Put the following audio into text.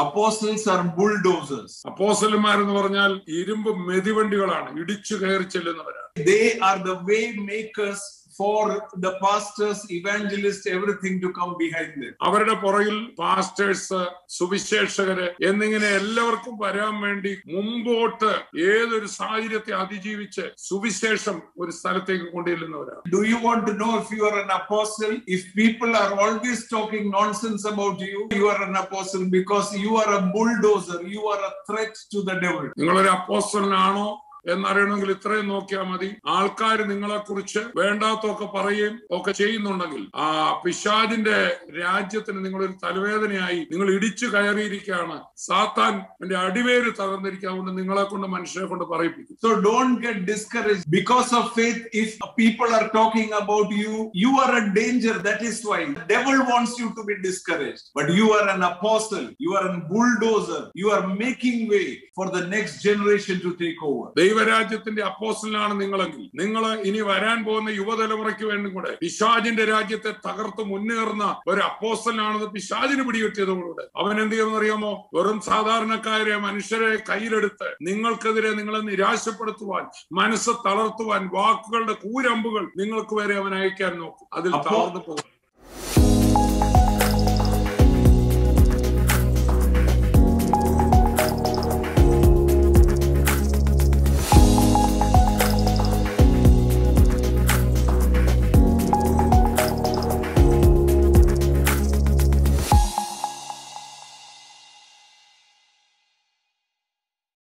Apostles are bulldozers. അപ്പോസലന്മാരെന്ന് പറഞ്ഞാൽ ഇരുമ്പ് മെതിവണ്ടികളാണ് ഇടിച്ചു കയറി ചെല്ലുന്നവരാണ് They are the way makers for the pastors, evangelists, everything to come behind them. അവരുടെ പുറകിൽ പാസ്റ്റേഴ്സ് സുവിശേഷകര് എന്നിങ്ങനെ എല്ലാവർക്കും വരാൻ വേണ്ടി മുമ്പോട്ട് ഏതൊരു സാഹചര്യത്തെ അതിജീവിച്ച് സുവിശേഷം ഒരു സ്ഥലത്തേക്ക് കൊണ്ടുചെല്ലുന്നവരാണ് Do you want to know if you are an apostle? If people are always talking nonsense about you, you are an apostle because you are a bulldozer. You are a threat to the devil. നിങ്ങളൊരു അപ്പോസ്റ്റലിനാണോ എന്നറിയണമെങ്കിൽ ഇത്രയും നോക്കിയാൽ മതി ആൾക്കാർ നിങ്ങളെ കുറിച്ച് വേണ്ടാത്തൊക്കെ പറയുകയും ഒക്കെ ചെയ്യുന്നുണ്ടെങ്കിൽ ആ പിശാജിന്റെ രാജ്യത്തിന് നിങ്ങളൊരു തലവേദനയായി നിങ്ങൾ ഇടിച്ചു കയറിയിരിക്കുകയാണ് സാത്താൻ എന്റെ അടിവേര് തകർന്നിരിക്കാവുന്ന നിങ്ങളെ കൊണ്ട് മനുഷ്യരെ കൊണ്ട് പറയിപ്പിക്കും So don't get discouraged because of faith. If people are talking about you, you are a danger. That is why the devil wants you to be discouraged. But you are an apostle. You are a bulldozer. You are making way for the next generation to take over. ദൈവരാജ്യത്തിന്റെ അപ്പോസ്റ്റലാണ് നിങ്ങളെങ്കിൽ നിങ്ങൾ ഇനി വരാൻ പോകുന്ന യുവതലമുറയ്ക്ക് വേണ്ടി കൂടെ പിശാജിന്റെ രാജ്യത്തെ തകർത്ത് മുന്നേറുന്ന ഒരു അപ്പോസ്റ്റലാണെന്ന് പിശാജിന് പിടികിട്ടിയതോടുകൂടെ അവൻ എന്ത് ചെയ്യുമെന്ന് അറിയാമോ വെറും സാധാരണക്കാരെ മനുഷ്യരെ കയ്യിലെടുത്ത് നിങ്ങൾക്കെതിരെ നിങ്ങളെ നിരാശപ്പെടുത്തുവാൻ മനസ്സ് തളർത്തുവാൻ വാക്കുകളുടെ കൂരമ്പുകൾ നിങ്ങൾക്ക് വരെ അവൻ അയക്കാൻ നോക്കും അതിൽ അപ്പോ- തളർന്നു പോകും